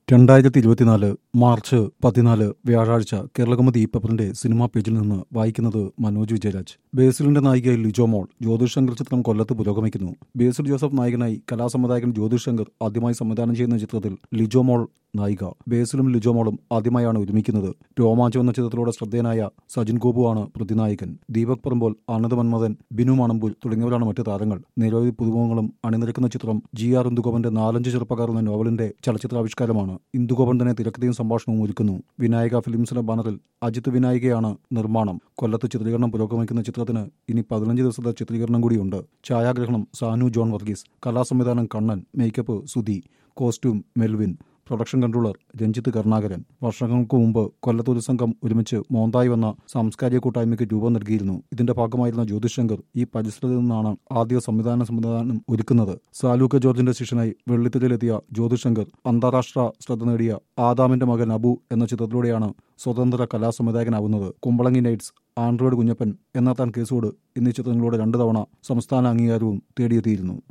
രണ്ടായിരത്തി ഇരുപത്തിനാല് മാർച്ച് പതിനാല് വ്യാഴാഴ്ച കേരളകൗമുദി പേപ്പറിന്റെ സിനിമാ പേജിൽ നിന്ന് വായിക്കുന്നത് മനോജ് വിജയരാജ് ബേസിലിന്റെ നായികയായി ലിജോ മോൾ ജ്യോതിഷ് ശങ്കർ ചിത്രം കൊല്ലത്ത് പുരോഗമിക്കുന്നു ബേസിൽ ജോസഫ് നായകനായി കലാസംവിധായകൻ ജ്യോതിഷ് ശങ്കർ ആദ്യമായി സംവിധാനം ചെയ്യുന്ന ചിത്രത്തിൽ ലിജോ മോൾ നായിക ബേസിലും ലിജോ മോളും ആദ്യമായാണ് ഒരുമിക്കുന്നത് രോമാഞ്ചം എന്ന ചിത്രത്തിലൂടെ ശ്രദ്ധേയനായ സജിൻ ഗോപുവാണ് പ്രതിനായകൻ ദീപക് പറമ്പോൾ ആനന്ദ് മന്മഥൻ ബിനു മണമ്പൂൽ തുടങ്ങിയവരാണ് മറ്റു താരങ്ങൾ നിരവധി പുതുമുഖങ്ങളും അണിനിരക്കുന്ന ചിത്രം ജി ആർ ഇന്ദുഗോപന്റെ നാലഞ്ച് ചെറുപ്പക്കാർ എന്ന നോവലിന്റെ ചലച്ചിത്രാവിഷ്കാരമാണ് ഇന്ദുഗോപൻ തന്നെ തിരക്കഥയും സംഭാഷണവും ഒരുക്കുന്നു വിനായക ഫിലിംസിന്റെ ബാനറിൽ അജിത് വിനായികയാണ് നിർമ്മാണം കൊല്ലത്ത് ചിത്രീകരണം പുരോഗമിക്കുന്ന ചിത്രത്തിന് ഇനി പതിനഞ്ച് ദിവസത്തെ ചിത്രീകരണം കൂടിയുണ്ട് ഛായാഗ്രഹണം സാനു ജോൺ വർഗീസ് കലാസംവിധാനം Kannan makeup Sudhi costume Melvin production controller Ranjith Karunakaran വർഷങ്ങൾക്ക് മുമ്പ് കൊല്ലത്തൊരു സംഘം ഒരുമിച്ച് മോന്തായി വന്ന സാംസ്കാരിക കൂട്ടായ്മയ്ക്ക് രൂപം നൽകിയിരുന്നു ഇതിന്റെ ഭാഗമായിരുന്ന ജ്യോതിഷ് ശങ്കർ ഈ പരിസരത്ത് നിന്നാണ് ആദ്യ സംവിധാന സംവിധാനം ഒരുക്കുന്നത് സാലൂക്ക ജോർജിന്റെ ശിഷ്യനായി വെള്ളിത്തിരയിലെത്തിയ ജ്യോതിഷ് ശങ്കർ അന്താരാഷ്ട്ര ശ്രദ്ധ നേടിയ ആദാമിന്റെ മകൻ അബു എന്ന ചിത്രത്തിലൂടെയാണ് സ്വതന്ത്ര കലാസംവിധായകനാവുന്നത് കുമ്പളങ്ങി നൈറ്റ്സ് ആൻഡ്രോയിഡ് കുഞ്ഞപ്പൻ എന്നാത്താൻ കേസോട് എന്നീ ചിത്രങ്ങളിലൂടെ രണ്ടു തവണ സംസ്ഥാന അംഗീകാരവും തേടിയെത്തിയിരുന്നു